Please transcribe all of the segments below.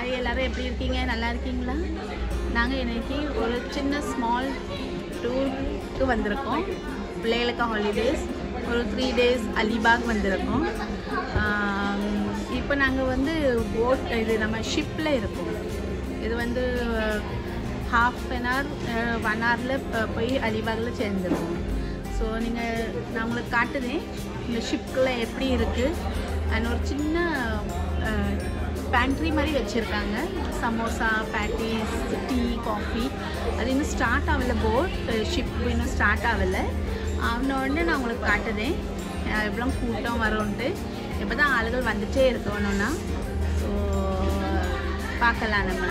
Hi எல்லாரும் எப்படி இருக்கீங்க நல்லா இருக்கீங்களா நாங்கள் இன்னைக்கு ஒரு சின்ன ஸ்மால் டூருக்கு வந்திருக்கோம் பிள்ளைகளுக்கு ஹாலிடேஸ் ஒரு த்ரீ டேஸ் அலிபாக் வந்திருக்கோம் இப்போ நாங்கள் வந்து போட் இது நம்ம ஷிப்பில் இருக்கோம் இது வந்து ஹாஃப் அன் ஹவர் ஒன் ஹவரில் போய் அலிபாகில் சேர்ந்துருவோம் ஸோ நீங்கள் நான் உங்களுக்கு காட்டுதேன் இந்த ஷிப்பில் எப்படி இருக்குது அண்ட் ஒரு சின்ன பேண்ட்ரி மாதிரி வச்சுருக்காங்க சமோசா பேட்டிஸ் டீ காஃபி அது இன்னும் ஸ்டார்ட் ஆகலை போட் ஷிப் இன்னும் ஸ்டார்ட் ஆகலை ஆன உடனே நான் உங்களுக்கு காட்டுதேன் எவ்வளோ கூட்டம் வரும்ன்ட்டு இப்போ தான் ஆளுகள் வந்துட்டே இருக்கணும்னா ஸோ பார்க்கலாம் நம்ம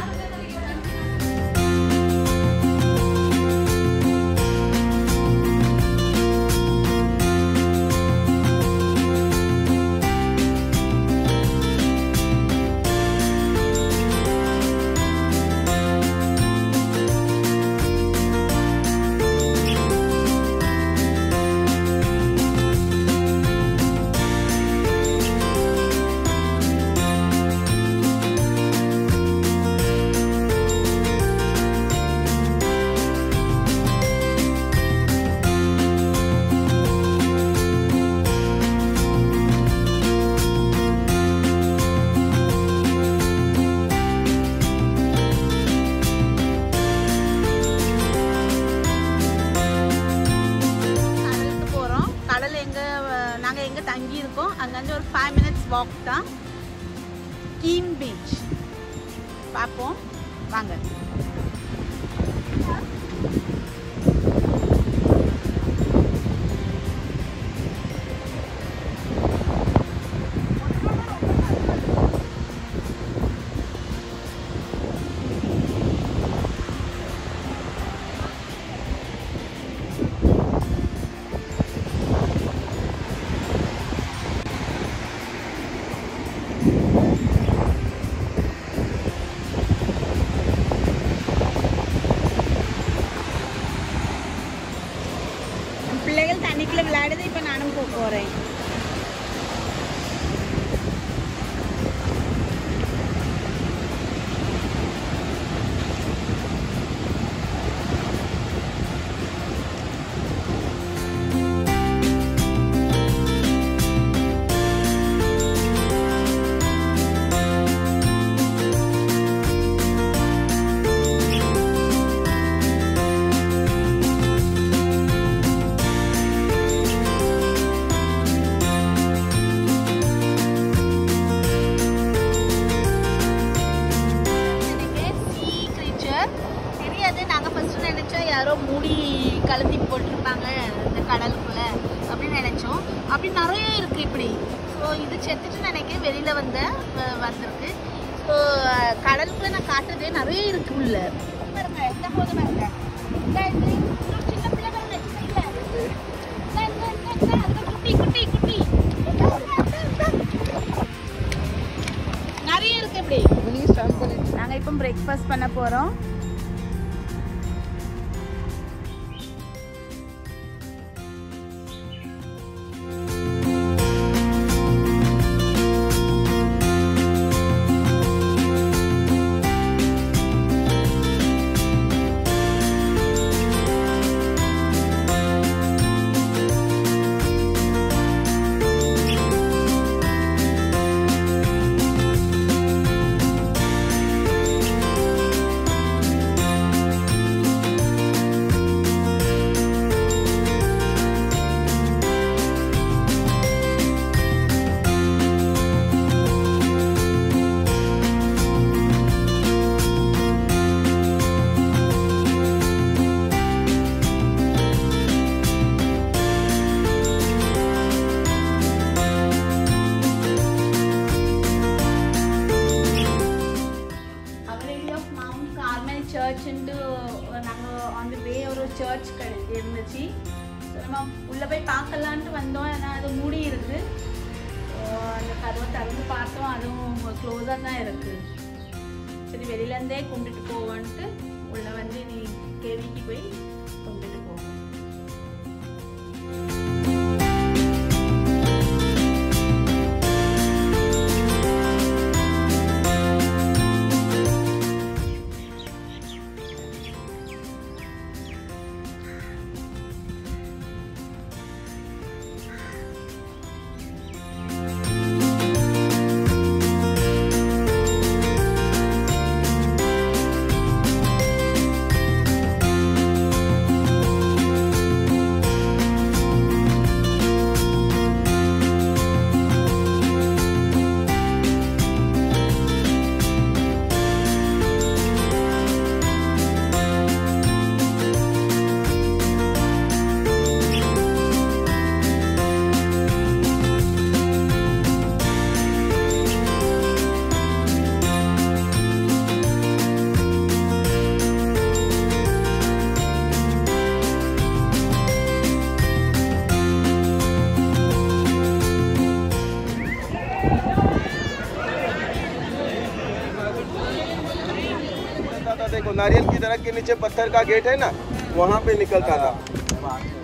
கடலுக்கு போகிறோம் கடல் எங்கே நாங்கள் எங்கே தங்கி இருக்கோம் அங்கேருந்து ஒரு ஃபைவ் மினிட்ஸ் வாக் தான் கீம் பீச் பார்ப்போம் வாங்க பிள்ளைகள் தண்ணிக்குள்ள விளையாடுது இப்போ நானும் போக போகிறேன் சி creature. தெரியாது நாங்கள் ஃபர்ஸ்ட் நினைச்சோம் யாரோ மூடி கலத்தி போட்டிருப்பாங்க இந்த கடலுக்குள்ள அப்படின்னு நினைச்சோம் அப்படி நிறைய இருக்கு இப்படி ஸோ இது செத்துட்டு நினைக்க வெளியில வந்த வ- வந்திருக்கு ஸோ கடலுக்குள்ள நான் காட்டுறதே நிறைய இருக்கு உள்ள பாருங்க எந்த போது பாருங்க இந்த இது இன்னொரு சின்ன பிள்ளை பாருங்க சின்ன பிள்ளை. இந்த, இந்த, இந்த, இந்த, அதுல குட்டி குட்டி குட்டி நிறைய இருக்கு இப்படி நாங்க இப்போ பிரேக்ஃபாஸ்ட் பண்ண போறோம் அவரேலி ஆஃப் மவுண்ட் கார்மல் சர்ச்ன்ட்டு நாங்கள் ஆன் தி வே ஒரு சர்ச் இருந்துச்சு ஸோ நம்ம உள்ளே போய் பார்க்கலான்ட்டு வந்தோம் ஆனால் அது மூடி இருக்கு So, அந்த கதவை திறந்து பார்த்தோம் அதுவும் க்ளோஸாக தான் இருக்கு சரி வெளியிலேருந்தே கும்பிட்டுட்டு போவோன்ட்டு உள்ளே வந்து நீ கேவிக்கு போய் கும்பிட்டுட்டு போவோம் था देखो नारियल की दरख्त के नीचे पत्थर का गेट है ना वहाँ पे निकलता था